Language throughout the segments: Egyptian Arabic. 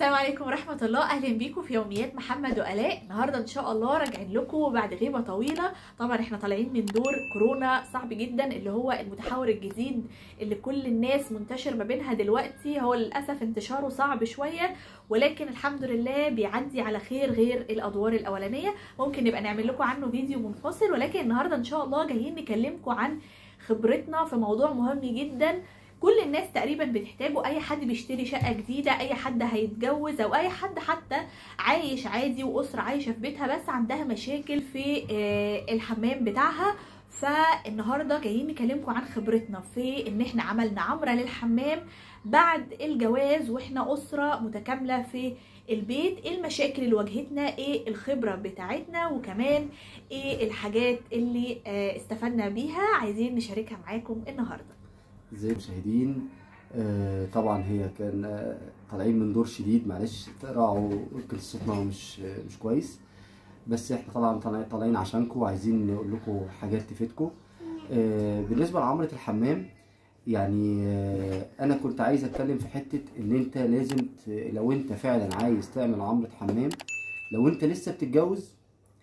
السلام عليكم ورحمة الله أهلا بيكم في يوميات محمد وآلاء النهاردة إن شاء الله راجعين لكم بعد غيبة طويلة طبعا إحنا طالعين من دور كورونا صعب جدا اللي هو المتحور الجديد اللي كل الناس منتشر ما بينها دلوقتي هو للأسف انتشاره صعب شوية ولكن الحمد لله بيعدي على خير غير الأدوار الأولانية ممكن نبقى نعمل لكم عنه فيديو منفصل ولكن النهاردة إن شاء الله جايين نكلمكم عن خبرتنا في موضوع مهم جدا كل الناس تقريبا بتحتاجه اي حد بيشتري شقه جديده اي حد هيتجوز او اي حد حتى عايش عادي واسره عايشه في بيتها بس عندها مشاكل في الحمام بتاعها فالنهارده جايين نكلمكم عن خبرتنا في ان احنا عملنا عمره للحمام بعد الجواز واحنا اسره متكامله في البيت ايه المشاكل اللي واجهتنا ايه الخبره بتاعتنا وكمان ايه الحاجات اللي استفدنا بيها عايزين نشاركها معاكم النهارده ازاي المشاهدين آه طبعا هي كان آه طالعين من دور شديد معلش راعوا يمكن صوتنا مش آه مش كويس بس احنا طبعا طالعين طالعين عشانكم وعايزين نقول لكم حاجات تفيدكم آه بالنسبه لعمره الحمام يعني آه انا كنت عايز اتكلم في حته ان انت لازم لو انت فعلا عايز تعمل عمره حمام لو انت لسه بتتجوز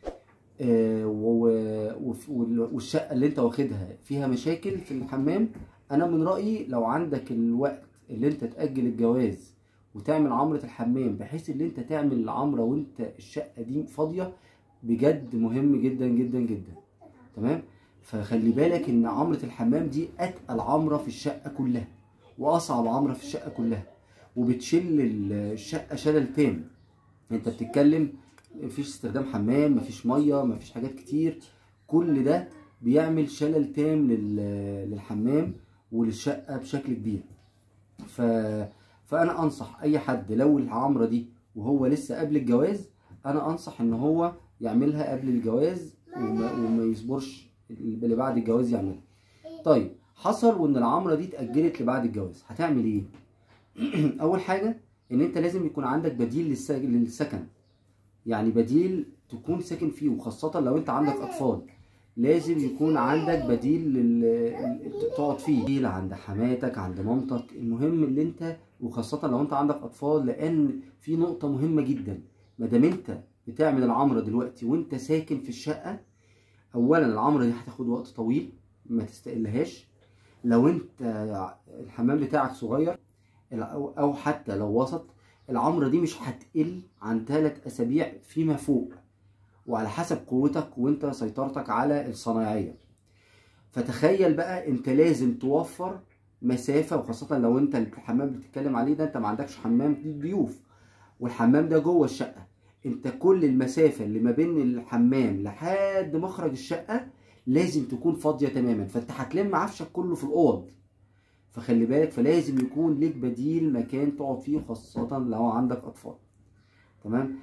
آه والشقه اللي انت واخدها فيها مشاكل في الحمام انا من رايي لو عندك الوقت اللي انت تاجل الجواز وتعمل عمره الحمام بحيث ان انت تعمل العمره وانت الشقه دي فاضيه بجد مهم جدا جدا جدا تمام فخلي بالك ان عمره الحمام دي اتقل عمره في الشقه كلها واصعب عمره في الشقه كلها وبتشيل الشقه شلل تام انت بتتكلم مفيش استخدام حمام مفيش ميه مفيش حاجات كتير كل ده بيعمل شلل تام للحمام وللشقه بشكل كبير ف... فانا انصح اي حد لو العمره دي وهو لسه قبل الجواز انا انصح ان هو يعملها قبل الجواز وما, وما يصبرش اللي بعد الجواز يعملها طيب حصل وان العمره دي اتاجلت لبعد الجواز هتعمل ايه اول حاجه ان انت لازم يكون عندك بديل للس... للسكن يعني بديل تكون ساكن فيه وخاصه لو انت عندك اطفال لازم يكون عندك بديل لل... تقعد فيه بديل عند حماتك عند مامتك المهم اللي انت وخاصة لو انت عندك اطفال لان في نقطة مهمة جدا ما دام انت بتعمل العمرة دلوقتي وانت ساكن في الشقة اولا العمرة دي هتاخد وقت طويل ما تستقلهاش لو انت الحمام بتاعك صغير او حتى لو وسط العمرة دي مش هتقل عن ثلاث اسابيع فيما فوق وعلى حسب قوتك وانت سيطرتك على الصنايعيه فتخيل بقى انت لازم توفر مسافه وخاصه لو انت الحمام بتتكلم عليه ده انت ما عندكش حمام ضيوف والحمام ده جوه الشقه انت كل المسافه اللي ما بين الحمام لحد مخرج الشقه لازم تكون فاضيه تماما فانت هتلم عفشك كله في الاوض فخلي بالك فلازم يكون ليك بديل مكان تقعد فيه خاصه لو عندك اطفال تمام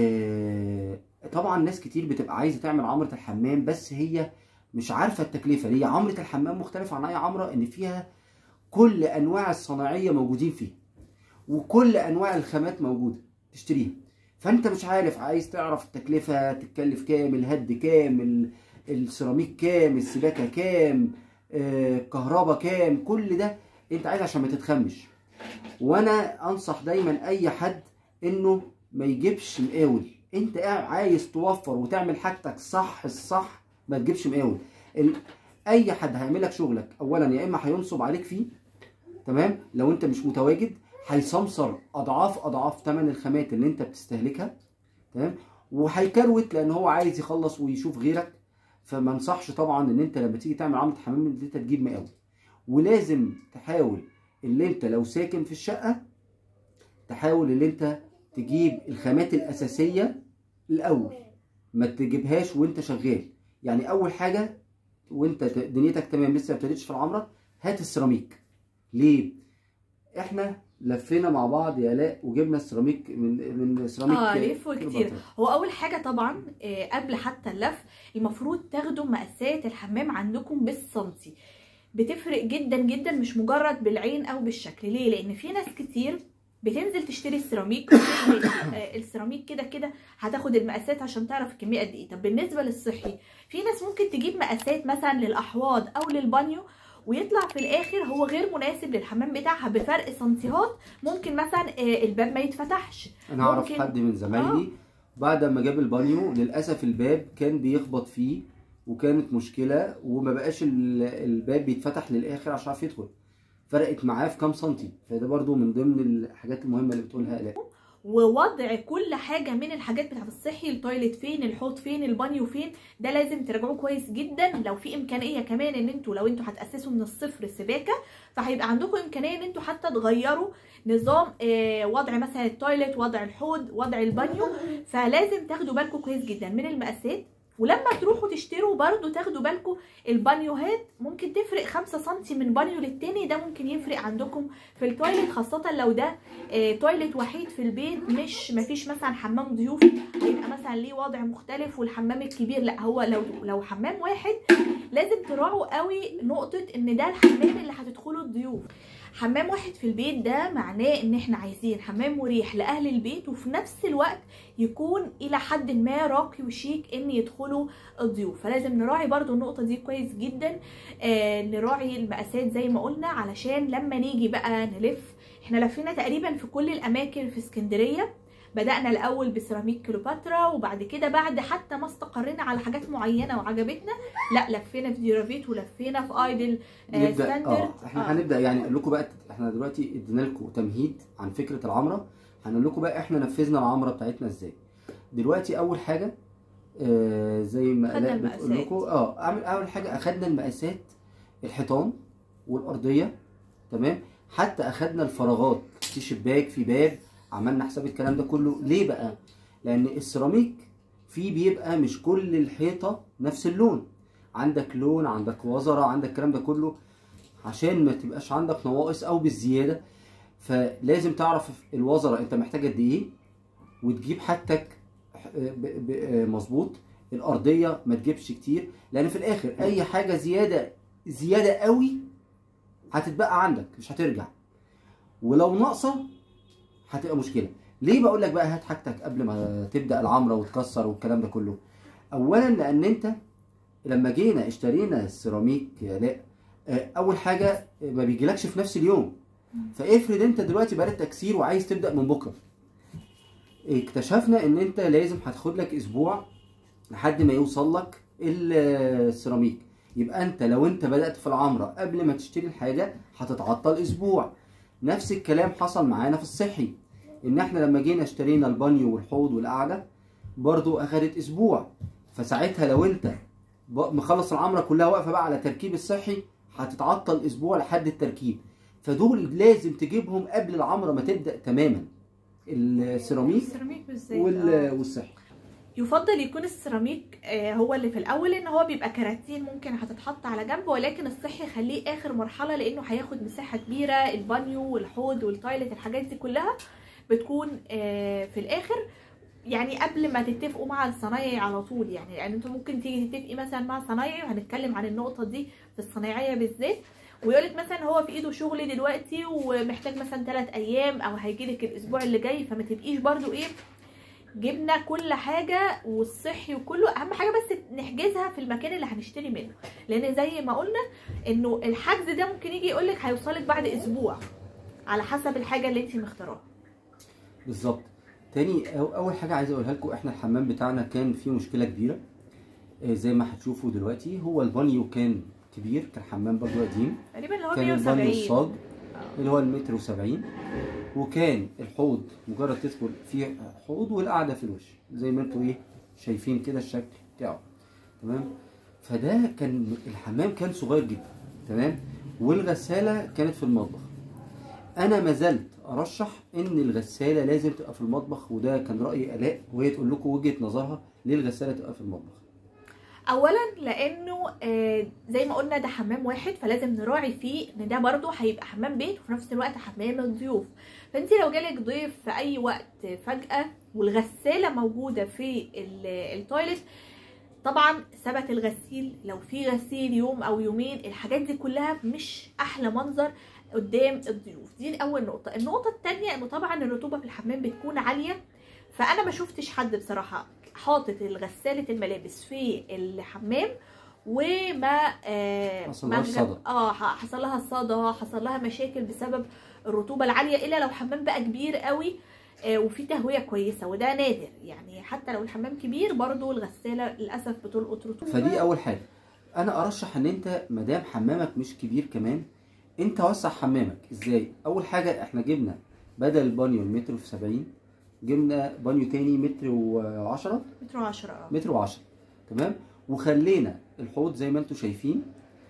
آه طبعا ناس كتير بتبقى عايزه تعمل عمره الحمام بس هي مش عارفه التكلفه هي عمره الحمام مختلفه عن اي عمره ان فيها كل انواع الصناعيه موجودين فيها وكل انواع الخامات موجوده تشتريها فانت مش عارف عايز تعرف التكلفه تتكلف كام الهد كام السيراميك كام السباكه كام الكهرباء آه كام كل ده انت عايز عشان ما تتخمش وانا انصح دايما اي حد انه ما يجيبش مقاول انت عايز توفر وتعمل حاجتك صح الصح ما تجيبش مقاول ال... اي حد هيعمل لك شغلك اولا يا اما هينصب عليك فيه تمام لو انت مش متواجد هيسمسر اضعاف اضعاف ثمن الخامات اللي انت بتستهلكها تمام وهيكروت لان هو عايز يخلص ويشوف غيرك فما انصحش طبعا ان انت لما تيجي تعمل عمله حمام ان انت تجيب مقاول ولازم تحاول اللي انت لو ساكن في الشقه تحاول اللي انت تجيب الخامات الاساسيه الاول ما تجيبهاش وانت شغال يعني اول حاجه وانت دنيتك تمام لسه ما ابتديتش في العمره هات السيراميك ليه احنا لفينا مع بعض يا لاء وجبنا السيراميك من من سيراميك اه لف كتير هو اول حاجه طبعا آه قبل حتى اللف المفروض تاخدوا مقاسات الحمام عندكم بالسنتي بتفرق جدا جدا مش مجرد بالعين او بالشكل ليه لان في ناس كتير بتنزل تشتري السيراميك السيراميك كده كده هتاخد المقاسات عشان تعرف الكميه قد ايه طب بالنسبه للصحي في ناس ممكن تجيب مقاسات مثلا للاحواض او للبانيو ويطلع في الاخر هو غير مناسب للحمام بتاعها بفرق سنتيهات ممكن مثلا آه، الباب ما يتفتحش انا اعرف ممكن- حد من زمايلي بعد ما جاب البانيو للاسف الباب كان بيخبط فيه وكانت مشكله وما بقاش ال- الباب بيتفتح للاخر عشان يعرف يدخل فرقت معاه في كام سنتي فده برضو من ضمن الحاجات المهمه اللي بتقولها الاء ووضع كل حاجه من الحاجات بتاعت الصحي التويلت فين الحوض فين البانيو فين ده لازم تراجعوه كويس جدا لو في امكانيه كمان ان انتوا لو انتوا هتاسسوا من الصفر السباكه فهيبقى عندكم امكانيه ان انتوا حتى تغيروا نظام آه، وضع مثلا التويلت وضع الحوض وضع البانيو فلازم تاخدوا بالكم كويس جدا من المقاسات ولما تروحوا تشتروا برضو تاخدوا بالكم البانيوهات ممكن تفرق 5 سم من بانيو للتاني ده ممكن يفرق عندكم في التويلت خاصة لو ده آه، تويلت وحيد في البيت مش مفيش مثلا حمام ضيوف هيبقى مثلا ليه وضع مختلف والحمام الكبير لا هو لو لو حمام واحد لازم تراعوا قوي نقطة ان ده الحمام اللي هتدخله الضيوف حمام واحد في البيت ده معناه ان احنا عايزين حمام مريح لاهل البيت وفي نفس الوقت يكون الى حد ما راقي وشيك ان يدخلوا الضيوف فلازم نراعي برضو النقطة دي كويس جدا آه نراعي المقاسات زي ما قلنا علشان لما نيجي بقى نلف احنا لفينا تقريبا في كل الاماكن في اسكندريه بدأنا الأول بسيراميك كليوباترا وبعد كده بعد حتى ما استقرينا على حاجات معينة وعجبتنا لا لفينا في ديرافيت ولفينا في ايدل آه نبدا ستاندرد اه احنا هنبدا يعني اقول لكم بقى احنا دلوقتي ادينا لكم تمهيد عن فكره العمره هنقول لكم بقى احنا نفذنا العمره بتاعتنا ازاي دلوقتي اول حاجه آه زي ما خدنا آلاء بتقول المقاسات. لكم اه اعمل اول حاجه اخدنا المقاسات الحيطان والارضيه تمام حتى اخدنا الفراغات في شباك في باب عملنا حساب الكلام ده كله ليه بقى لان السيراميك فيه بيبقى مش كل الحيطه نفس اللون عندك لون عندك وزره عندك الكلام ده كله عشان ما تبقاش عندك نواقص او بالزياده فلازم تعرف الوزره انت محتاج قد ايه وتجيب حاجتك ب- ب- مظبوط الارضيه ما تجيبش كتير لان في الاخر اي حاجه زياده زياده قوي هتتبقى عندك مش هترجع ولو ناقصه هتبقى مشكله ليه بقول لك بقى هات حاجتك قبل ما تبدا العمره وتكسر والكلام ده كله اولا لان انت لما جينا اشترينا السيراميك يا لا آه، اول حاجه ما بيجيلكش في نفس اليوم فافرض انت دلوقتي بقالك تكسير وعايز تبدا من بكره اكتشفنا ان انت لازم هتاخد لك اسبوع لحد ما يوصل لك السيراميك يبقى انت لو انت بدات في العمره قبل ما تشتري الحاجه هتتعطل اسبوع نفس الكلام حصل معانا في الصحي ان احنا لما جينا اشترينا البانيو والحوض والقعده برضو اخدت اسبوع فساعتها لو انت ب- مخلص العمره كلها واقفه بقى على تركيب الصحي هتتعطل اسبوع لحد التركيب فدول لازم تجيبهم قبل العمره ما تبدا تماما السيراميك السيراميك بالذات وال- آه. والصحي يفضل يكون السيراميك آه، هو اللي في الاول لان هو بيبقى كراتين ممكن هتتحط على جنب ولكن الصحي خليه اخر مرحله لانه هياخد مساحه كبيره البانيو والحوض والتويلت الحاجات دي كلها بتكون آه، في الاخر يعني قبل ما تتفقوا مع الصنايعي على طول يعني يعني انتوا ممكن تيجي تتفقي مثلا مع صنايعي وهنتكلم عن النقطه دي في الصنايعيه بالذات ويقولك مثلا هو في ايده شغل دلوقتي ومحتاج مثلا ثلاث ايام او هيجيلك الاسبوع اللي جاي فما تبقيش برضو ايه جبنا كل حاجه والصحي وكله اهم حاجه بس نحجزها في المكان اللي هنشتري منه لان زي ما قلنا انه الحجز ده ممكن يجي يقولك هيوصلك بعد اسبوع على حسب الحاجه اللي انت مختاراها بالظبط تاني أو- اول حاجه عايز اقولها لكم احنا الحمام بتاعنا كان فيه مشكله كبيره آه، زي ما هتشوفوا دلوقتي هو البانيو كان كبير كان حمام برضه قديم تقريبا اللي هو كان البانيو 170 الصاج اللي هو المتر وسبعين وكان الحوض مجرد تدخل فيه حوض والقعده في الوش زي ما انتوا ايه شايفين كده الشكل بتاعه تمام فده كان الحمام كان صغير جدا تمام والغساله كانت في المطبخ انا ما زلت ارشح ان الغساله لازم تبقى في المطبخ وده كان راي الاء وهي تقول لكم وجهه نظرها ليه الغساله تبقى في المطبخ اولا لانه آه، زي ما قلنا ده حمام واحد فلازم نراعي فيه ان ده برضو هيبقى حمام بيت وفي نفس الوقت حمام الضيوف فانت لو جالك ضيف في اي وقت فجاه والغساله موجوده في ال- التويلت طبعا ثبت الغسيل لو في غسيل يوم او يومين الحاجات دي كلها مش احلى منظر قدام الضيوف دي اول نقطه النقطه الثانيه انه طبعا الرطوبه في الحمام بتكون عاليه فانا ما شفتش حد بصراحه حاطط الغساله الملابس في الحمام وما آه حصل ما لها غ- الصدى. اه ح- حصل لها الصدى حصل لها مشاكل بسبب الرطوبه العاليه الا لو حمام بقى كبير قوي آه وفي تهويه كويسه وده نادر يعني حتى لو الحمام كبير برضو الغساله للاسف بتلقط رطوبه فدي اول حاجه انا ارشح ان انت ما دام حمامك مش كبير كمان انت وسع حمامك ازاي اول حاجه احنا جبنا بدل البانيو المتر في 70 جبنا بانيو تاني متر و10 متر 10 اه متر و10 تمام وخلينا الحوض زي ما انتم شايفين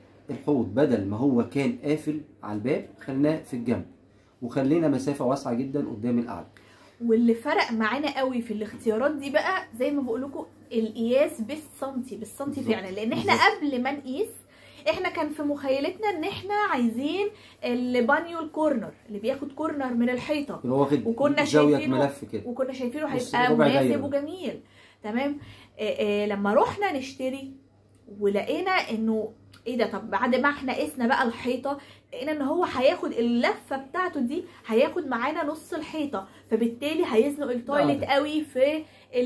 الحوض بدل ما هو كان قافل على الباب خليناه في الجنب وخلينا مسافه واسعه جدا قدام القعده واللي فرق معانا قوي في الاختيارات دي بقى زي ما بقول لكم القياس بالسنتي بالسنتي بالظبط. فعلا لان احنا بالظبط. قبل ما نقيس احنا كان في مخيلتنا ان احنا عايزين البانيو الكورنر اللي بياخد كورنر من الحيطه اللي هو واخد وكنا زاويه شايفينه- ملف كده وكنا شايفينه بص، هيبقى ربع مناسب دايرة. وجميل تمام آه آه لما رحنا نشتري ولقينا انه ايه ده طب بعد ما احنا قسنا بقى الحيطه لقينا ان هو هياخد اللفه بتاعته دي هياخد معانا نص الحيطه فبالتالي هيزنق التويليت ده. قوي في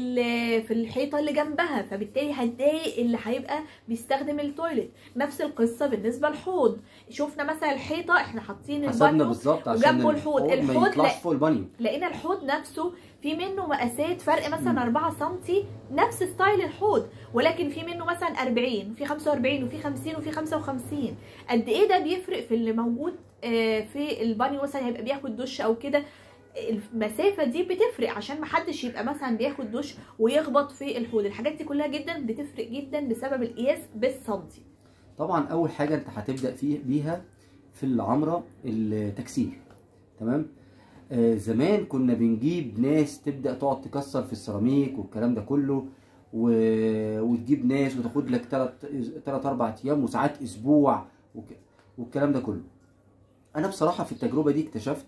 ال- في الحيطه اللي جنبها فبالتالي هتضايق اللي هيبقى بيستخدم التويليت نفس القصه بالنسبه للحوض شفنا مثلا الحيطه احنا حاطين حسبنا البانيو بالظبط عشان وجنبه الحوض. ما الحوض يطلعش لا. فوق البانيو لقينا الحوض نفسه في منه مقاسات فرق مم. مثلا 4 سم نفس ستايل الحوض ولكن في منه مثلا 40 وفي 45 وفي 50 وفي 55 قد ايه ده بيفرق في اللي موجود آه، في البانيو مثلا هيبقى بياخد دش او كده المسافة دي بتفرق عشان محدش يبقى مثلا بياخد دش ويخبط في الحوض الحاجات دي كلها جدا بتفرق جدا بسبب القياس بالسنتي طبعا اول حاجه انت هتبدا فيه بيها في العمره التكسير تمام آه زمان كنا بنجيب ناس تبدا تقعد تكسر في السيراميك والكلام ده كله و... وتجيب ناس وتاخد لك 3 3 4 ايام وساعات اسبوع وك... والكلام ده كله انا بصراحه في التجربه دي اكتشفت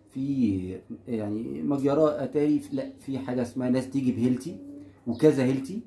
في يعني مجرى اتاري لا في حاجه اسمها ناس تيجي بهيلتي وكذا هيلتي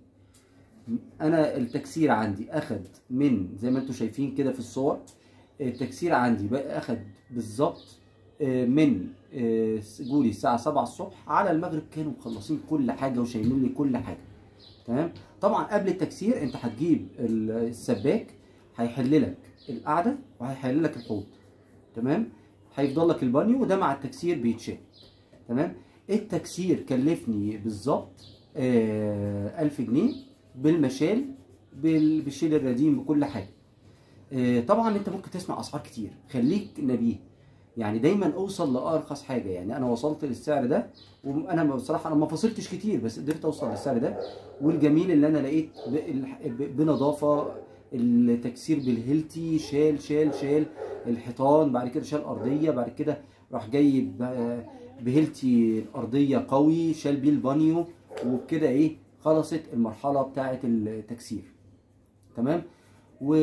انا التكسير عندي اخد من زي ما انتم شايفين كده في الصور التكسير عندي بقى اخد بالظبط آه، من آه، قولي الساعه 7 الصبح على المغرب كانوا مخلصين كل حاجه وشايلين لي كل حاجه تمام طبعا قبل التكسير انت هتجيب ال- السباك هيحل لك القعده وهيحل لك الحوض تمام هيفضل لك البانيو وده مع التكسير بيتشال تمام التكسير كلفني بالظبط آه 1000 جنيه بالمشال بال- بالشيل الرديم بكل حاجه آه، طبعا انت ممكن تسمع اسعار كتير خليك نبيه يعني دايما اوصل لارخص حاجه يعني انا وصلت للسعر ده وانا بصراحه انا ما فصلتش كتير بس قدرت اوصل للسعر ده والجميل اللي انا لقيت ب- ب- بنظافه التكسير بالهيلتي شال شال شال الحيطان بعد كده شال ارضيه بعد كده راح جايب آه، بهيلتي الارضيه قوي شال بيه البانيو وبكده ايه خلصت المرحله بتاعه التكسير تمام و...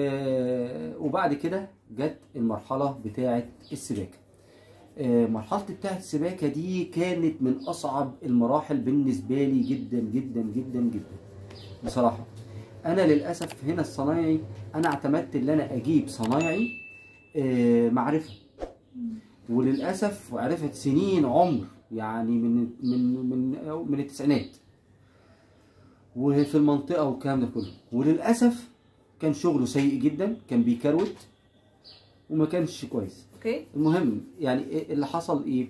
وبعد كده جت المرحله بتاعه السباكه آه، مرحله بتاعه السباكه دي كانت من اصعب المراحل بالنسبه لي جدا جدا جدا جدا بصراحه انا للاسف هنا الصنايعي انا اعتمدت ان انا اجيب صنايعي آه، معرفه وللاسف عرفت سنين عمر يعني من من من من التسعينات وفي المنطقه والكلام ده كله وللاسف كان شغله سيء جدا كان بيكروت وما كانش كويس اوكي المهم يعني إيه اللي حصل ايه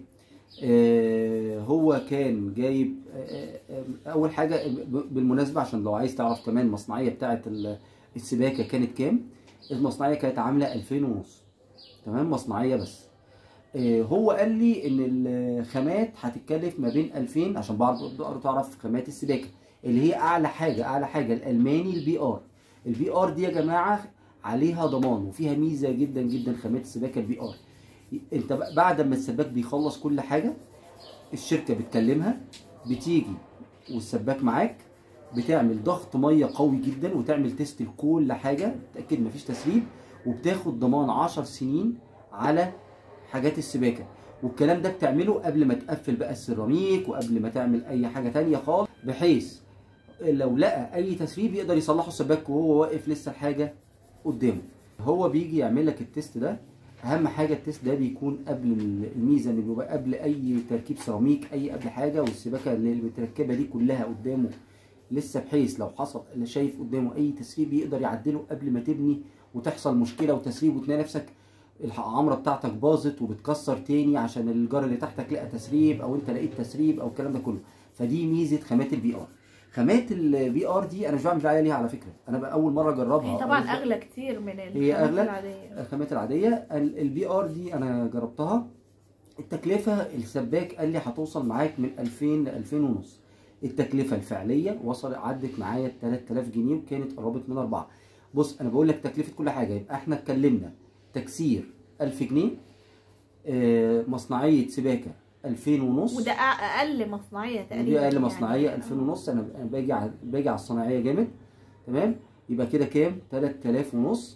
آه هو كان جايب آه آه اول حاجه ب- بالمناسبه عشان لو عايز تعرف كمان المصنعيه بتاعه ال- السباكه كانت كام المصنعيه كانت عامله 2000 ونص تمام مصنعيه بس آه هو قال لي ان الخامات هتتكلف ما بين 2000 عشان برضه تعرف خامات السباكه اللي هي اعلى حاجه اعلى حاجه الالماني البي ار البي ار دي يا جماعه عليها ضمان وفيها ميزه جدا جدا خامات السباكه البي ار انت ب- بعد ما السباك بيخلص كل حاجه الشركه بتكلمها بتيجي والسباك معاك بتعمل ضغط ميه قوي جدا وتعمل تيست لكل حاجه تاكد مفيش تسريب وبتاخد ضمان 10 سنين على حاجات السباكه والكلام ده بتعمله قبل ما تقفل بقى السيراميك وقبل ما تعمل اي حاجه تانية خالص بحيث لو لقى اي تسريب يقدر يصلحه السباك وهو واقف لسه الحاجه قدامه هو بيجي يعمل لك التيست ده اهم حاجه التيست ده بيكون قبل الميزه اللي بيبقى قبل اي تركيب سيراميك اي قبل حاجه والسباكه اللي متركبه دي كلها قدامه لسه بحيث لو حصل اللي شايف قدامه اي تسريب يقدر يعدله قبل ما تبني وتحصل مشكله وتسريب وتلاقي نفسك العمره بتاعتك باظت وبتكسر تاني عشان الجار اللي تحتك لقى تسريب او انت لقيت تسريب او الكلام ده كله فدي ميزه خامات البي ار خامات البي ار دي انا مش بعمل دعايه ليها على فكره انا بقى اول مره اجربها هي طبعا أنا- اغلى كتير من هي الخامات أغلى؟ العاديه الخامات العاديه البي ار دي انا جربتها التكلفه السباك قال لي هتوصل معاك من 2000 ل 2000 ونص التكلفه الفعليه وصل عدت معايا 3000 جنيه وكانت قربت من أربعة بص انا بقول لك تكلفه كل حاجه يبقى احنا اتكلمنا تكسير 1000 جنيه آه، مصنعيه سباكه 2000 ونص وده أ- اقل مصنعيه تقريبا دي اقل يعني. مصنعيه 2000 ونص انا أنا باجي على باجي على الصناعيه جامد تمام يبقى كده كام 3000 ونص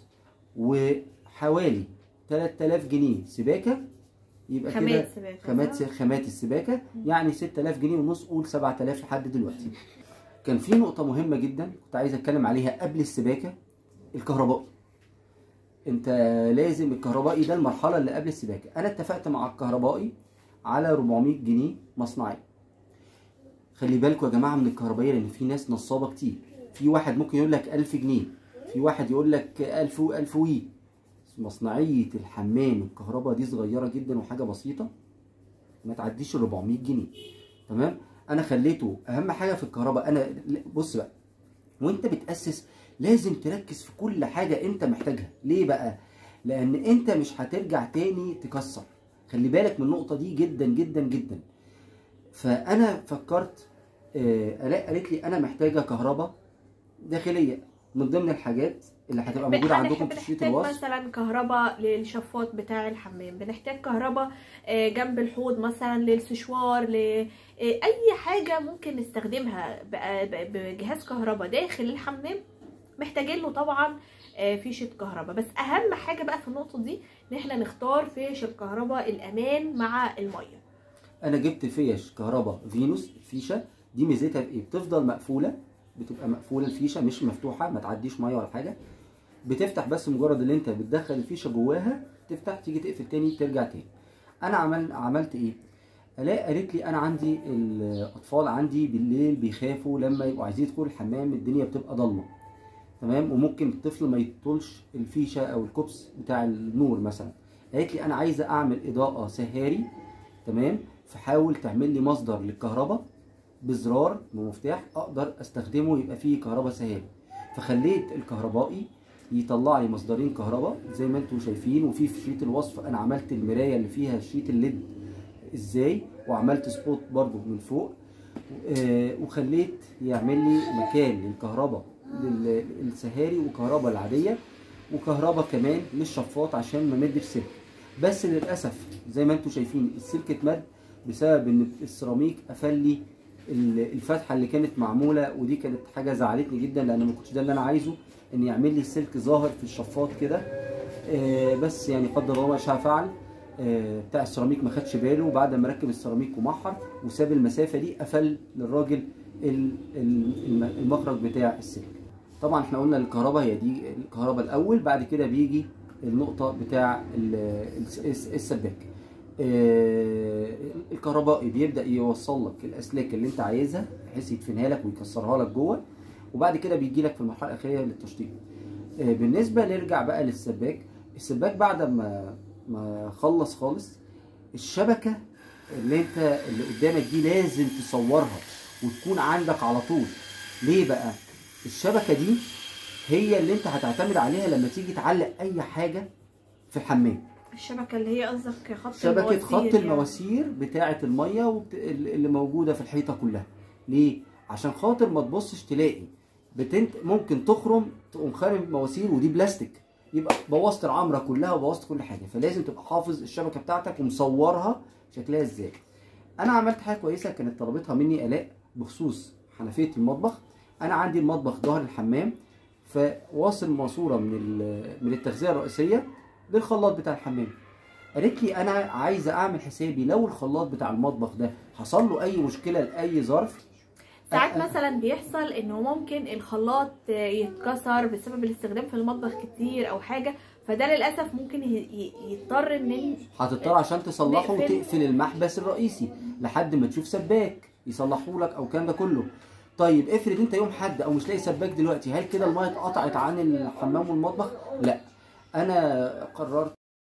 وحوالي 3000 جنيه سباكه يبقى كده خامات سباكه خامات صح؟ خامات السباكه يعني 6000 جنيه ونص قول 7000 لحد دلوقتي كان في نقطه مهمه جدا كنت عايز اتكلم عليها قبل السباكه الكهربائي انت لازم الكهربائي ده المرحله اللي قبل السباكه انا اتفقت مع الكهربائي على 400 جنيه مصنعيه خلي بالكم يا جماعه من الكهربائيه لان في ناس نصابه كتير في واحد ممكن يقول لك 1000 جنيه في واحد يقول لك 1000 و 1000 وي مصنعيه الحمام الكهرباء دي صغيره جدا وحاجه بسيطه ما تعديش ال 400 جنيه تمام انا خليته اهم حاجه في الكهرباء انا بص بقى وانت بتاسس لازم تركز في كل حاجه انت محتاجها ليه بقى لان انت مش هترجع تاني تكسر خلي بالك من النقطه دي جدا جدا جدا فانا فكرت آه، الاء قالت لي انا محتاجه كهرباء داخليه من ضمن الحاجات اللي هتبقى موجوده هنح- عندكم في شريط بنحتاج الوصف مثلا كهرباء للشفاط بتاع الحمام بنحتاج كهرباء آه، جنب الحوض مثلا للسشوار ل آه، اي حاجه ممكن نستخدمها بقى- بقى بجهاز كهرباء داخل الحمام محتاجين له طبعا آه، فيشه كهرباء بس اهم حاجه بقى في النقطه دي ان احنا نختار فيش الكهرباء الامان مع الميه انا جبت فيش كهرباء فينوس فيشه دي ميزتها في ايه بتفضل مقفوله بتبقى مقفوله الفيشه مش مفتوحه ما تعديش ميه ولا حاجه بتفتح بس مجرد اللي انت بتدخل الفيشه جواها تفتح تيجي تقفل تاني ترجع تاني انا عمل عملت ايه الاء قالت لي انا عندي الاطفال عندي بالليل بيخافوا لما يبقوا عايزين يدخلوا الحمام الدنيا بتبقى ضلمه تمام وممكن الطفل ما يطولش الفيشه او الكوبس بتاع النور مثلا قالت لي انا عايزه اعمل اضاءه سهاري تمام فحاول تعمل لي مصدر للكهرباء بزرار بمفتاح اقدر استخدمه يبقى فيه كهرباء سهاري فخليت الكهربائي يطلع لي مصدرين كهرباء زي ما انتم شايفين وفي في شريط الوصف انا عملت المرايه اللي فيها شريط الليد ازاي وعملت سبوت برضو من فوق آه، وخليت يعمل لي مكان للكهرباء لل- السهاري وكهرباء العاديه وكهرباء كمان للشفاط عشان ما مدش سلك بس للاسف زي ما انتم شايفين السلك اتمد بسبب ان السيراميك قفل لي ال- الفتحه اللي كانت معموله ودي كانت حاجه زعلتني جدا لان ما كنتش ده اللي انا عايزه ان يعمل لي السلك ظاهر في الشفاط كده آه، بس يعني قدر الله ما شاء فعل آه، بتاع السيراميك ما خدش باله وبعد ما ركب السيراميك ومحر وساب المسافه دي قفل للراجل ال- ال- الم- المخرج بتاع السلك طبعا احنا قلنا الكهرباء هي دي الكهرباء الاول بعد كده بيجي النقطه بتاع ال- الس- السباك آه، الكهربائي بيبدا يوصل لك الاسلاك اللي انت عايزها بحيث يدفنها لك ويكسرها لك جوه وبعد كده بيجي لك في المرحله الاخيره للتشطيب آه، بالنسبه نرجع بقى للسباك السباك بعد ما ما خلص خالص الشبكه اللي انت اللي قدامك دي لازم تصورها وتكون عندك على طول ليه بقى الشبكه دي هي اللي انت هتعتمد عليها لما تيجي تعلق اي حاجه في الحمام الشبكه اللي هي قصدك خط شبكه المواسير خط يعني. المواسير بتاعه الميه وبت... اللي موجوده في الحيطه كلها ليه عشان خاطر ما تبصش تلاقي بتنت ممكن تخرم تقوم خارم مواسير ودي بلاستيك يبقى بوظت العمره كلها وبوظت كل حاجه فلازم تبقى حافظ الشبكه بتاعتك ومصورها شكلها ازاي انا عملت حاجه كويسه كانت طلبتها مني الاء بخصوص حنفيه المطبخ انا عندي المطبخ ظهر الحمام فواصل ماسوره من ال- من التغذيه الرئيسيه للخلاط بتاع الحمام قالت لي انا عايزه اعمل حسابي لو الخلاط بتاع المطبخ ده حصل له اي مشكله لاي ظرف ساعات أ- أ- مثلا بيحصل انه ممكن الخلاط يتكسر بسبب الاستخدام في المطبخ كتير او حاجه فده للاسف ممكن ي- ي- يضطر ان هتضطر عشان تصلحه نقفل. وتقفل المحبس الرئيسي لحد ما تشوف سباك يصلحه لك او الكلام ده كله طيب افرض انت يوم حد او مش لاقي سباك دلوقتي هل كده الميه اتقطعت عن الحمام والمطبخ لا انا قررت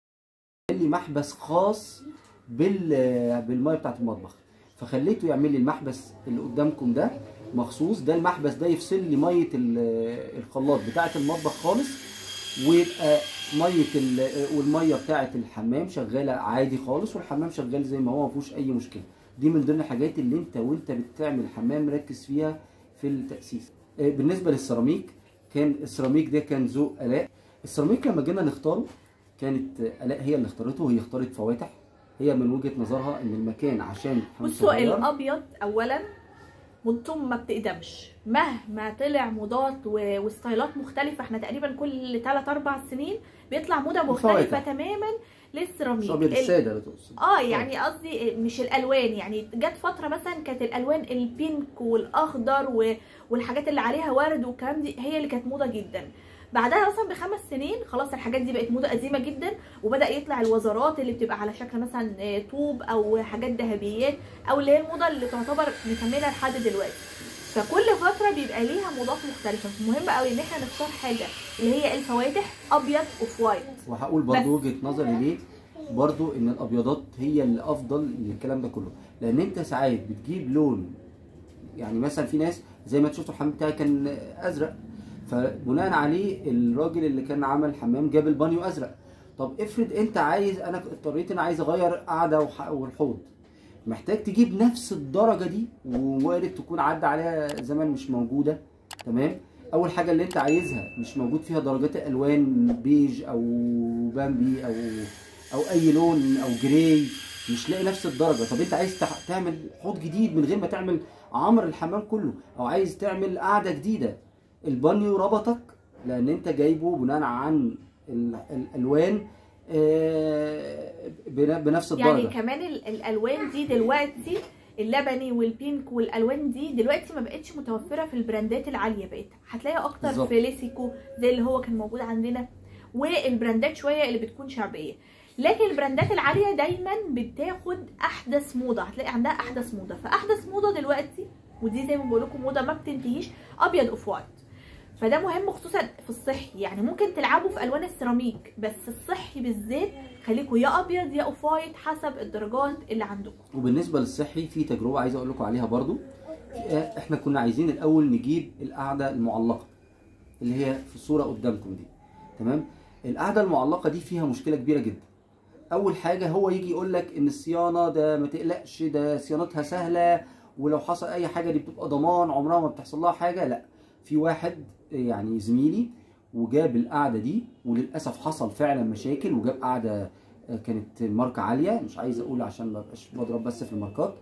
لي محبس خاص بال بالميه بتاعت المطبخ فخليته يعمل لي المحبس اللي قدامكم ده مخصوص ده المحبس ده يفصل لي ميه ال- الخلاط بتاعه المطبخ خالص ويبقى ميه ال- والميه بتاعه الحمام شغاله عادي خالص والحمام شغال زي ما هو ما فيهوش اي مشكله دي من ضمن الحاجات اللي انت وانت بتعمل حمام ركز فيها في التاسيس آه، بالنسبه للسيراميك كان السيراميك ده كان ذوق الاء السيراميك لما جينا نختاره كانت الاء هي اللي اختارته هي اختارت فواتح هي من وجهه نظرها ان المكان عشان حمام بصوا صغير- الابيض اولا موضتهم ما بتقدمش مهما طلع موضات و- وستايلات مختلفه احنا تقريبا كل 3 4 سنين بيطلع موضه مختلفه الفواتح. تماما للسيراميك مش ابيض ال- الساده اللي تقصد اه يعني قصدي مش الالوان يعني جت فتره مثلا كانت الالوان البينك والاخضر و- والحاجات اللي عليها ورد والكلام دي هي اللي كانت موضه جدا بعدها مثلا بخمس سنين خلاص الحاجات دي بقت موضه قديمه جدا وبدا يطلع الوزارات اللي بتبقى على شكل مثلا آه، طوب او حاجات ذهبيات او اللي هي الموضه اللي تعتبر مكمله لحد دلوقتي فكل فتره بيبقى ليها موضات مختلفه مهم قوي ان احنا نختار حاجه اللي هي الفواتح ابيض اوف وايت وهقول بس. برضو وجهه نظري ليه برضو ان الابيضات هي اللي افضل للكلام ده كله لان انت ساعات بتجيب لون يعني مثلا في ناس زي ما انت شفتوا الحمام بتاعي كان ازرق فبناء عليه الراجل اللي كان عمل حمام جاب البانيو ازرق طب افرض انت عايز انا اضطريت انا عايز اغير قاعده وح- والحوض محتاج تجيب نفس الدرجه دي ووارد تكون عدى عليها زمن مش موجوده تمام اول حاجه اللي انت عايزها مش موجود فيها درجات الالوان بيج او بامبي او او اي لون او جراي مش لاقي نفس الدرجه طب انت عايز تح- تعمل حوض جديد من غير ما تعمل عمر الحمام كله او عايز تعمل قاعده جديده البانيو ربطك لان انت جايبه بناء عن ال- الالوان آه، بن- بنفس الدرجه يعني كمان ال- الالوان دي دلوقتي اللبني والبينك والالوان دي دلوقتي ما بقتش متوفره في البراندات العاليه بقت هتلاقيها اكتر بالظبط. في ليسيكو زي اللي هو كان موجود عندنا والبراندات شويه اللي بتكون شعبيه لكن البراندات العاليه دايما بتاخد احدث موضه هتلاقي عندها احدث موضه فاحدث موضه دلوقتي ودي زي ما بقول لكم موضه ما بتنتهيش ابيض اوف وايت فده مهم خصوصا في الصحي يعني ممكن تلعبوا في الوان السيراميك بس الصحي بالذات خليكوا يا ابيض يا اوف وايت حسب الدرجات اللي عندكم وبالنسبه للصحي في تجربه عايز اقول لكم عليها برضو آه، احنا كنا عايزين الاول نجيب القاعده المعلقه اللي هي في الصوره قدامكم دي تمام القاعده المعلقه دي فيها مشكله كبيره جدا اول حاجه هو يجي يقول لك ان الصيانه ده ما تقلقش ده صيانتها سهله ولو حصل اي حاجه دي بتبقى ضمان عمرها ما بتحصل لها حاجه لا في واحد يعني زميلي وجاب القعده دي وللاسف حصل فعلا مشاكل وجاب قعده آه، كانت ماركه عاليه مش عايز اقول عشان ما ابقاش بضرب بس في الماركات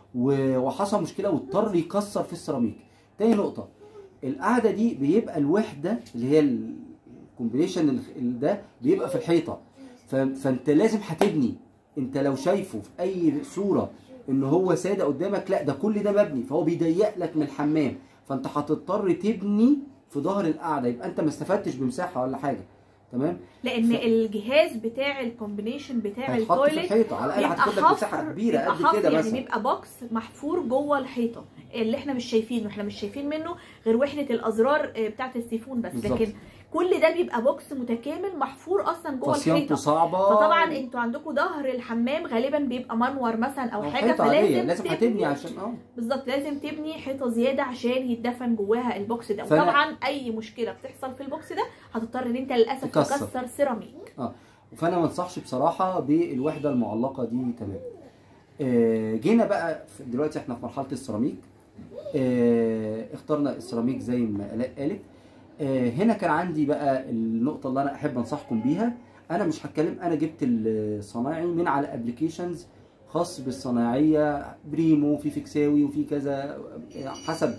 و- وحصل مشكله واضطر يكسر في السيراميك تاني نقطه القعده دي بيبقى الوحده اللي هي الكومبينيشن ده بيبقى في الحيطه ف- فانت لازم هتبني انت لو شايفه في اي صوره ان هو ساده قدامك لا ده كل ده مبني فهو بيضيق لك من الحمام فانت هتضطر تبني في ظهر القعده يبقى انت ما استفدتش بمساحه ولا حاجه تمام لان ف- الجهاز بتاع الكومبينيشن بتاع هتحط في التويليت الحيطه على الاقل بيبقى هتاخد لك مساحه حفر كبيره بيبقى قد حفر كده يعني مثلا بيبقى بوكس محفور جوه الحيطه اللي احنا مش شايفينه احنا مش شايفين منه غير وحده الازرار آه، بتاعه السيفون بس بالظبط. لكن كل ده بيبقى بوكس متكامل محفور اصلا جوه فصيانته الحيطه صعبه فطبعا انتوا عندكم ظهر الحمام غالبا بيبقى منور مثلا او أو حاجه حيطة عادية، فلازم لازم هتبني عشان اه بالظبط لازم تبني حيطه زياده عشان يتدفن جواها البوكس ده فأنا- وطبعا اي مشكله بتحصل في البوكس ده هتضطر ان انت للاسف تكسر. تكسر سيراميك فانا ما انصحش بصراحه بالوحده المعلقه دي تمام آه، جينا بقى في- دلوقتي احنا في مرحله السيراميك آه، اخترنا السيراميك زي ما الاء قالت آه، هنا كان عندي بقى النقطه اللي انا احب انصحكم بيها انا مش هتكلم انا جبت الصنايعي من على ابلكيشنز خاص بالصناعيه بريمو في فيكساوي وفي كذا آه، حسب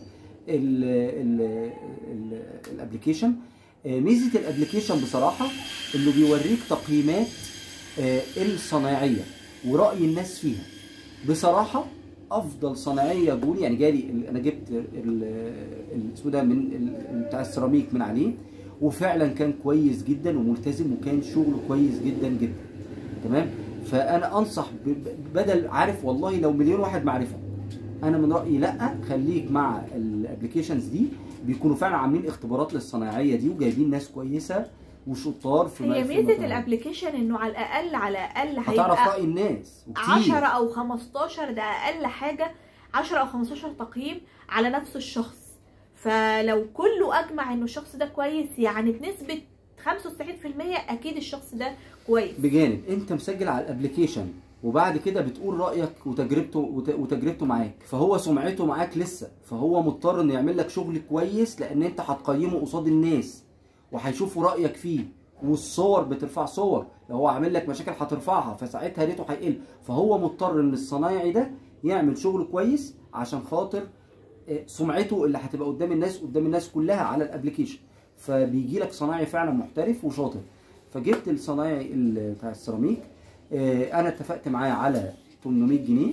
الابلكيشن ميزه الابلكيشن بصراحه انه بيوريك تقييمات آه، الصنايعيه وراي الناس فيها بصراحه افضل صناعيه جولي يعني جالي ال- انا جبت ال- ال- اسمه ده من ال- بتاع السيراميك من عليه وفعلا كان كويس جدا وملتزم وكان شغله كويس جدا جدا تمام فانا انصح ب- ب- بدل عارف والله لو مليون واحد معرفه انا من رايي لا خليك مع الابلكيشنز دي بيكونوا فعلا عاملين اختبارات للصنايعيه دي وجايبين ناس كويسه وشطار في هي في ميزه المكان. الابلكيشن انه على الاقل على الاقل هتعرف هيبقى راي الناس وكتير 10 او 15 ده اقل حاجه 10 او 15 تقييم على نفس الشخص فلو كله اجمع انه الشخص ده كويس يعني بنسبه 95% اكيد الشخص ده كويس بجانب انت مسجل على الابلكيشن وبعد كده بتقول رايك وتجربته وت- وتجربته معاك فهو سمعته معاك لسه فهو مضطر انه يعمل لك شغل كويس لان انت هتقيمه قصاد الناس وهيشوفوا رايك فيه والصور بترفع صور لو هو عامل لك مشاكل هترفعها فساعتها ريته هيقل فهو مضطر ان الصنايعي ده يعمل شغل كويس عشان خاطر آه، سمعته اللي هتبقى قدام الناس قدام الناس كلها على الابلكيشن فبيجي لك صنايعي فعلا محترف وشاطر فجبت الصنايعي ال- بتاع السيراميك آه، انا اتفقت معاه على 800 جنيه